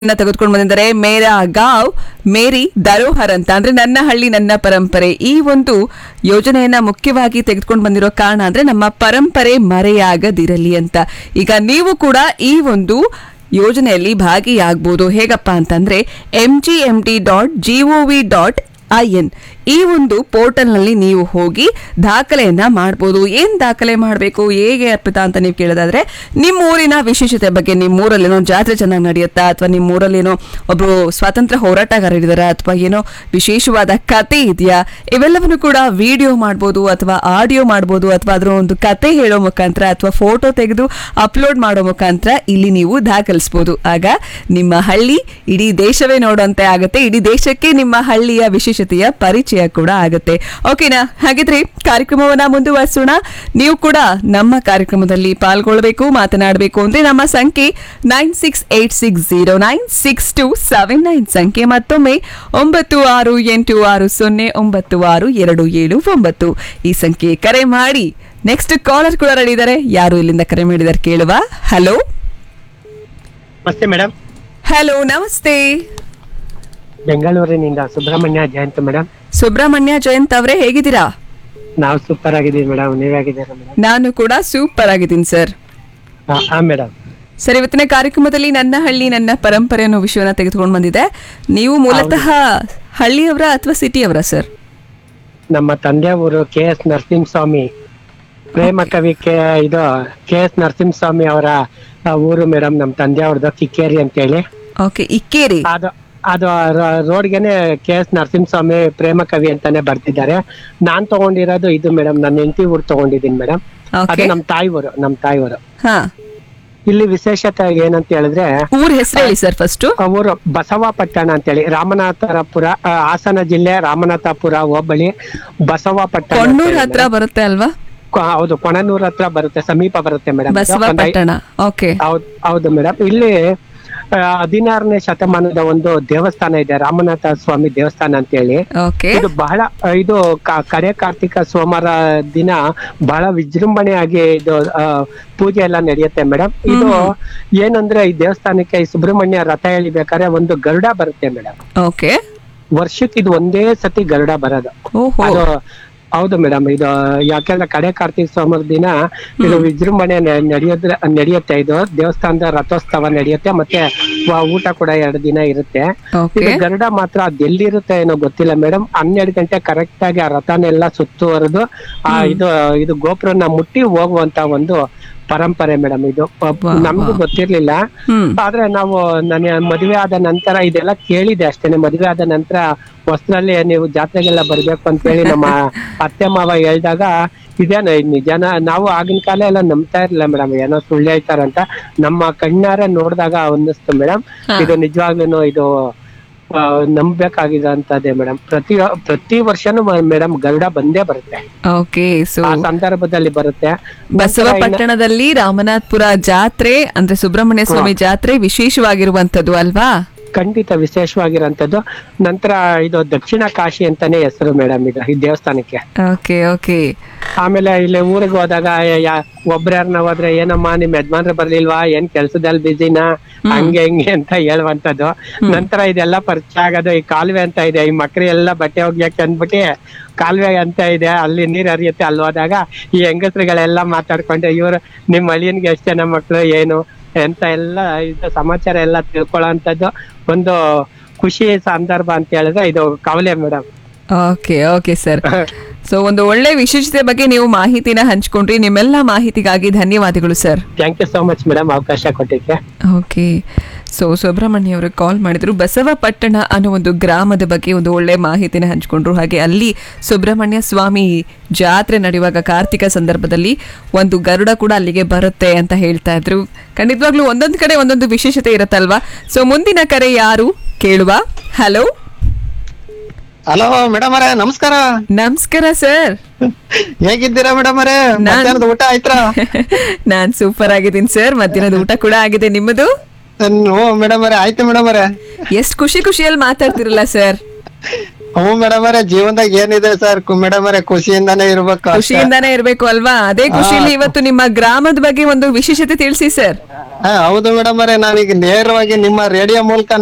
ನ ತೆಗೆದುಕೊಂಡು ಬಂದಿದ್ದಾರೆ ಮೇರಾ ಗಾವ್ ಮೇರಿ ಧರೋಹರ್ ಅಂತ ಅಂದ್ರೆ ನನ್ನ ಹಳ್ಳಿ ನನ್ನ ಪರಂಪರೆ ಈ ಒಂದು ಯೋಜನೆಯನ್ನ ಮುಖ್ಯವಾಗಿ ತೆಗೆದುಕೊಂಡು ಬಂದಿರೋ ಕಾರಣ ಅಂದ್ರೆ ನಮ್ಮ ಪರಂಪರೆ ಮರೆಯಾಗದಿರಲಿ ಅಂತ ಈಗ ನೀವು ಕೂಡ ಈ ಒಂದು ಯೋಜನೆಯಲ್ಲಿ ಭಾಗಿಯಾಗಬಹುದು ಹೇಗಪ್ಪ ಅಂತಂದ್ರೆ M G M T dot gov dot I N ಈ ಒಂದು ಪೋರ್ಟಲ್ನಲ್ಲಿ ನೀವು ಹೋಗಿ ದಾಖಲೆಯನ್ನ ಮಾಡ್ಬೋದು ಏನ್ ದಾಖಲೆ ಮಾಡಬೇಕು ಹೇಗೆ ಅರ್ಪಿತಾ ಅಂತ ನೀವು ಕೇಳೋದಾದ್ರೆ ನಿಮ್ಮ ಊರಿನ ವಿಶೇಷತೆ ಬಗ್ಗೆ ನಿಮ್ಮ ಊರಲ್ಲೇನೋ ಜಾತ್ರೆ ಚೆನ್ನಾಗಿ ನಡೆಯುತ್ತಾ ಅಥವಾ ನಿಮ್ಮ ಊರಲ್ಲೇನೋ ಒಬ್ರು ಸ್ವಾತಂತ್ರ್ಯ ಹೋರಾಟಗಾರರಿದ್ದಾರಾ ಅಥವಾ ಏನೋ ವಿಶೇಷವಾದ ಕತೆ ಇದೆಯಾ ಇವೆಲ್ಲವನ್ನು ಕೂಡ ವಿಡಿಯೋ ಮಾಡ್ಬೋದು ಅಥವಾ ಆಡಿಯೋ ಮಾಡ್ಬೋದು ಅಥವಾ ಅದರ ಒಂದು ಕತೆ ಹೇಳೋ ಮುಖಾಂತರ ಅಥವಾ ಫೋಟೋ ತೆಗೆದು ಅಪ್ಲೋಡ್ ಮಾಡೋ ಮುಖಾಂತರ ಇಲ್ಲಿ ನೀವು ದಾಖಲಿಸ್ಬೋದು ಆಗ ನಿಮ್ಮ ಹಳ್ಳಿ ಇಡೀ ದೇಶವೇ ನೋಡುವಂತೆ ಆಗುತ್ತೆ ಇಡೀ ದೇಶಕ್ಕೆ ನಿಮ್ಮ ಹಳ್ಳಿಯ ವಿಶೇಷತೆಯ ಪರಿಚಯ ಕೂಡ ಆಗುತ್ತೆ ಓಕೆನಾ ಹಾಗಿದ್ರೆ ಕಾರ್ಯಕ್ರಮವನ್ನ ಮುಂದುವರಿಸೋಣ ನೀವು ಕೂಡ ನಮ್ಮ ಕಾರ್ಯಕ್ರಮದಲ್ಲಿ ಪಾಲ್ಗೊಳ್ಬೇಕು ಮಾತನಾಡಬೇಕು ಅಂದ್ರೆ ನಮ್ಮ ಸಂಖ್ಯೆ nine six eight six zero nine six two seven nine ಸಂಖ್ಯೆ ಮತ್ತೊಮ್ಮೆ ಒಂಬತ್ತು ಆರು ಎಂಟು ಆರು ಸೊನ್ನೆ ಒಂಬತ್ತು ಆರು ಎರಡು ಏಳು ಒಂಬತ್ತು ಈ ಸಂಖ್ಯೆ ಕರೆ ಮಾಡಿ ನೆಕ್ಸ್ಟ್ ಕಾಲರ್ ಕೂಡ ರೆಡಿ ಇದ್ದಾರೆ ಯಾರು ಇಲ್ಲಿಂದ ಕರೆ ಮಾಡಿದ್ದಾರೆ ಕೇಳುವ ಹಲೋ ನಮಸ್ತೆ ಮೇಡಮ್ ಹಲೋ ನಮಸ್ತೆ ಬೆಂಗಳೂರಿನಿಂದ ಸುಬ್ರಹ್ಮಣ್ಯ ಜಯಂತ್ ಮೇಡಮ್ ಸುಬ್ರಹ್ಮಣ್ಯ ಜಯಂತ್ ಅವರೇ ಹೇಗಿದ್ದೀರಾ ನಾವು ಸೂಪರ್ ಆಗಿದ್ದೀವಿ ಮೇಡಮ್ ನೀವ್ ಹೇಗಿದ್ದೀರಾ ಮೇಡಮ್ ನಾನು ಕೂಡ ಸೂಪರ್ ಆಗಿದ್ದೀನಿ ಸರ್ ಹಾ ಮೇಡಮ್ ಸರ್ ಇವತ್ತಿನ ಕಾರ್ಯಕ್ರಮದಲ್ಲಿ ನನ್ನ ಹಳ್ಳಿ ನನ್ನ ಪರಂಪರೆ ಅನ್ನೋ ವಿಷಯವನ್ನ ತೆಗೆದುಕೊಂಡು ಬಂದಿದೆ ನೀವು ಮೂಲತಃ ಹಳ್ಳಿಯವರ ಅಥವಾ ಸಿಟಿಯವರ ಸರ್ ನಮ್ಮ ತಂದೆ ಊರು ಕೆ ಎಸ್ ನರಸಿಂಹಸ್ವಾಮಿ ಪ್ರೇಮ ಕವಿ ಕೆ ಇದು ಕೆ ಎಸ್ ನರಸಿಂಹಸ್ವಾಮಿ ಅವರ ಆ, ಊರು ಮೇಡಮ್ ನಮ್ಮ ತಂದೆ ಅವ್ರದ್ದು ಕಿಕ್ಕೇರಿ ಅಂತೇಳಿ ಓಕೆ ಇಕ್ಕೇರಿ ಅದು ಅದು ರ- ರೋಡ್ಗೆನೆ ಕೆ ಎಸ್ ನರಸಿಂಹಸ್ವಾಮಿ ಪ್ರೇಮ ಕವಿ ಅಂತಾನೆ ಬರ್ತಿದ್ದಾರೆ ನಾನ್ ತಗೊಂಡಿರೋದು ಇದು ಮೇಡಮ್ ನನ್ನ ಹೆಂಡತಿ ಊರು ತಗೊಂಡಿದ್ದೀನಿ ಮೇಡಮ್ ಅದು ಓಕೆ ನಮ್ ತಾಯಿ ಊರು ನಮ್ ತಾಯಿ ಊರು ಹಾ ಇಲ್ಲಿ ವಿಶೇಷತೆ ಏನಂತ ಹೇಳಿದ್ರೆ ಊರ್ ಹೆಸರು ಹೇಳಿ ಸರ್ ಫಸ್ಟ್ ಊರು ಬಸವಪಟ್ಟಣ ಅಂತೇಳಿ ರಾಮನಾಥಪುರ ಆ, ಹಾಸನ ಜಿಲ್ಲೆ ರಾಮನಾಥಪುರ ಹೋಬಳಿ ಬಸವಪಟ್ಟಣ ಅಂತ ಕೊಣ್ಣೂರ್ ಹೇಳಿ ಹತ್ರ ಬರುತ್ತೆ ಅಲ್ವಾ ಕೊ- ಹೌದು ಕೊಣನೂರ್ ಹತ್ರ ಬರುತ್ತೆ ಸಮೀಪ ಬರುತ್ತೆ ಮೇಡಮ್ ಬಸವಪಟ್ಟಣ ಓಕೆ ಹೌದು ಹೌದು ಮೇಡಮ್ ಇಲ್ಲಿ ಆ, ಹದಿನಾರನೇ ಶತಮಾನದ ಒಂದು ದೇವಸ್ಥಾನ ಇದೆ ರಾಮನಾಥ ಸ್ವಾಮಿ ದೇವಸ್ಥಾನ ಅಂತ ಹೇಳಿ ಓಕೆ ಇದು ಬಹಳ ಆ, ಇದು ಕ- ಕಡೆ ಕಾರ್ತಿಕ ಸೋಮವಾರ ದಿನ ಬಹಳ ವಿಜೃಂಭಣೆಯಾಗಿ ಇದು ಆ, ಪೂಜೆ ಎಲ್ಲ ನಡೆಯುತ್ತೆ ಮೇಡಮ್ ಇದು ಏನಂದ್ರೆ ಈ ದೇವಸ್ಥಾನಕ್ಕೆ ಈ ಸುಬ್ರಹ್ಮಣ್ಯ ರಥ ಎಳಿಬೇಕಾದ್ರೆ ಒಂದು ಗರುಡ ಬರುತ್ತೆ ಮೇಡಮ್ ಓಕೆ ವರ್ಷಕ್ಕೆ ಇದು ಒಂದೇ ಸತಿ ಗರುಡ ಬರೋದು ಓಹೋ ಅದು ಹೌದು ಮೇಡಮ್ ಇದು ಯಾಕೆಂದ್ರೆ ಕಡೆ ಕಾರ್ತಿಕ ಸೋಮವಾರ ದಿನ ಇದು ವಿಜೃಂಭಣೆ ನೆ- ನಡೆಯೋದ್ರ ನಡೆಯುತ್ತೆ ಇದು ದೇವಸ್ಥಾನದ ರಥೋತ್ಸವ ನಡೆಯುತ್ತೆ ಮತ್ತೆ ವ- ಊಟ ಕೂಡ ಎರಡು ದಿನ ಇರುತ್ತೆ ಓಕೆ ಇದು ಗರುಡ ಮಾತ್ರ ಅದ್ ಎಲ್ಲಿರುತ್ತೆ ಏನೋ ಗೊತ್ತಿಲ್ಲ ಮೇಡಮ್ ಹನ್ನೆರಡು ಗಂಟೆ ಕರೆಕ್ಟ್ ಆಗಿ ಆ ರಥನೆಲ್ಲ ಸುತ್ತುವರೆದು ಆ ಇದು ಇದು ಗೋಪುರನ ಮುಟ್ಟಿ ಹೋಗುವಂತ ಒಂದು ಪರಂಪರೆ ಮೇಡಮ್ ಇದು ಪ- ವಾ, ನಮ್ಗೂ ವಾ. ಗೊತ್ತಿರ್ಲಿಲ್ಲ ಹ್ಮ್ ಆದ್ರೆ ನಾವು ನನ್ನ ಮದುವೆ ಆದ ನಂತರ ಇದೆಲ್ಲ ಕೇಳಿದೆ ಅಷ್ಟೇನೆ ಮದುವೆ ಆದ ನಂತರ ಹೊಸದಲ್ಲಿ ನೀವು ಜಾತ್ರೆಗೆಲ್ಲ ಬರ್ಬೇಕು ಅಂತ ಹೇಳಿ ನಮ್ಮ ಅತ್ತೆ ಮಾವ ಹೇಳ್ದಾಗ ಇದೇನ ನಿಜಾನ ನಾವು ಆಗಿನ ಕಾಲ ಎಲ್ಲ ನಂಬ್ತಾ ಇರ್ಲಿಲ್ಲ ಮೇಡಮ್ ಏನೋ ಸುಳ್ಳು ಹೇಳ್ತಾರಂತ ನಮ್ಮ ಕಣ್ಣಾರೆ ನೋಡಿದಾಗ ಅನ್ನಿಸ್ತು ಮೇಡಮ್ ಹಾ. ಇದು ನಿಜವಾಗ್ಲೂ ಇದು ಆ, ನಂಬೇಕಾಗಿರೋಂಥದ್ದೇ ಮೇಡಮ್ ಪ್ರತಿ ಪ್ರತಿ ವರ್ಷನೂ ಮೇಡಮ್ ಗರುಡ ಬಂದೇ ಬರುತ್ತೆ ಓಕೆ ಸೊ ಆ ಸಂದರ್ಭದಲ್ಲಿ ಬರುತ್ತೆ ನಂತರ ಇನ್ನ- ಬಸವಪಟ್ಟಣದಲ್ಲಿ ರಾಮನಾಥ್ಪುರ ಜಾತ್ರೆ ಅಂದ್ರೆ ಸುಬ್ರಹ್ಮಣ್ಯ ಸ್ವಾಮಿ ಜಾತ್ರೆ ವಿಶೇಷವಾಗಿರುವಂತದ್ದು ಅಲ್ವಾ ಖಂಡಿತ ವಿಶೇಷವಾಗಿರೋಂಥದ್ದು ನಂತರ ಇದು ದಕ್ಷಿಣ ಕಾಶಿ ಅಂತಾನೆ ಹೆಸರು ಮೇಡಮ್ ಇದು ಈ ದೇವಸ್ಥಾನಕ್ಕೆ ಓಕೆ ಓಕೆ ಆಮೇಲೆ ಇಲ್ಲಿ ಊರಿಗೆ ಹೋದಾಗ ಯಾ- ಒಬ್ರ್ಯಾರನ್ನ ಹೋದ್ರೆ ಏನಮ್ಮ ನಿಮ್ ಯಜಮಾನ್ರು ಬರ್ಲಿಲ್ವಾ ಏನ್ ಕೆಲ್ಸದಲ್ಲಿ ಬಿಸಿನಾ ಹಂಗೆ ಹಿಂಗೆ ಅಂತ ಹೇಳುವಂತದ್ದು ನಂತರ ಇದೆಲ್ಲ ಪರಿಚಯ ಆಗೋದು ಈ ಕಾಲುವೆ ಅಂತ ಇದೆ ಈ ಮಕ್ಳು ಎಲ್ಲ ಬಟ್ಟೆ ಒಗ್ಯಕ್ಕೆ ಅಂದ್ಬಿಟ್ಟು ಕಾಲುವೆ ಅಂತ ಇದೆ ಅಲ್ಲಿ ನೀರ್ ಹರಿಯುತ್ತೆ ಅಲ್ಲಿ ಹೋದಾಗ ಈ ಹೆಂಗಸ್ರುಗಳೆಲ್ಲ ಮಾತಾಡ್ಕೊಂಡು ಇವ್ರು ನಿಮ್ ಅಳಿಯನ್ಗೆ ಎಷ್ಟ್ ಜನ ಮಕ್ಳು ಏನು ಅಂತ ಎಲ್ಲ ಇದು ಸಮಾಚಾರ ಎಲ್ಲ ತಿಳ್ಕೊಳ್ಳೋಂಥದ್ದು ಒಂದು ಖುಷಿ ಸಂದರ್ಭ ಅಂತ ಹೇಳಿದ್ರೆ ಇದು ಕವಲೆ madam okay okay sir so ಒಂದು ಒಳ್ಳೆ ವಿಶೇಷತೆ ಬಗ್ಗೆ ನೀವು ಮಾಹಿತಿನ ಹಂಚ್ಕೊಂಡ್ರಿ ನಿಮ್ಮೆಲ್ಲ ಮಾಹಿತಿಗಾಗಿ ಧನ್ಯವಾದಗಳು sir thank you so much madam ಅವಕಾಶ ಕೊಟ್ಟಿಕ್ಕೆ ಓಕೆ ಸೊ ಸುಬ್ರಹ್ಮಣ್ಯ ಅವರು ಕಾಲ್ ಮಾಡಿದ್ರು ಬಸವಪಟ್ಟಣ ಅನ್ನೋ ಒಂದು ಗ್ರಾಮದ ಬಗ್ಗೆ ಒಂದು ಒಳ್ಳೆ ಮಾಹಿತಿನ ಹಂಚ್ಕೊಂಡ್ರು ಹಾಗೆ ಅಲ್ಲಿ ಸುಬ್ರಹ್ಮಣ್ಯ ಸ್ವಾಮಿ ಜಾತ್ರೆ ನಡೆಯುವಾಗ ಕಾರ್ತಿಕ ಸಂದರ್ಭದಲ್ಲಿ ಒಂದು ಗರುಡ ಕೂಡ ಅಲ್ಲಿಗೆ ಬರುತ್ತೆ ಅಂತ ಹೇಳ್ತಾ ಇದ್ರು ಖಂಡಿತವಾಗ್ಲೂ ಒಂದೊಂದು ಕಡೆ ಒಂದೊಂದು ವಿಶೇಷತೆ ಇರುತ್ತಲ್ವಾ ಸೊ ಮುಂದಿನ ಕರೆ ಯಾರು ಕೇಳುವ ಹಲೋ ಹಲೋ ಮೇಡಮ್ ಅವರೇ ನಮಸ್ಕಾರ ನಮಸ್ಕಾರ ಸರ್ ಹೇಗಿದ್ದೀರಾ ಮೇಡಮ್ ಅವರೇ ಮಧ್ಯಾಹ್ನದ ಊಟ ಆಯ್ತಾ ನಾನ್ ಸೂಪರ್ ಆಗಿದ್ದೀನಿ ಸರ್ ಮಧ್ಯಾಹ್ನದ ಊಟ ಕೂಡ ಆಗಿದೆ ನಿಮ್ಮದು ಹ್ಞೂ ಮೇಡಮ್ ಅವರೇ ಆಯ್ತು ಮೇಡಮ್ ಅವರೇ ಎಷ್ಟು ಖುಷಿ ಖುಷಿಯಲ್ಲಿ ಮಾತಾಡ್ತಿರಲ್ಲ ಸರ್ ಹ್ಞೂ ಮೇಡಮ್ ಅವರೇ ಜೀವನದಾಗ ಏನಿದೆ ಸರ್ ಮೇಡಮ್ ಅವರೇ ಖುಷಿಯಿಂದಾನೇ ಇರ್ಬೇಕು ಅಷ್ಟೇ. ಖುಷಿಯಿಂದಾನೇ ಇರ್ಬೇಕು ಅಲ್ವಾ ಅದೇ ಖುಷಿಲಿ ಇವತ್ತು ನಿಮ್ಮ ಗ್ರಾಮದ ಬಗ್ಗೆ ಒಂದು ವಿಶೇಷತೆ ತಿಳಿಸಿ ಸರ್ ಹಾ ಹೌದು ಮೇಡಮ್ ಅವರೇ ನಾವೀಗ ನೇರವಾಗಿ ನಿಮ್ಮ ರೇಡಿಯೋ ಮೂಲಕ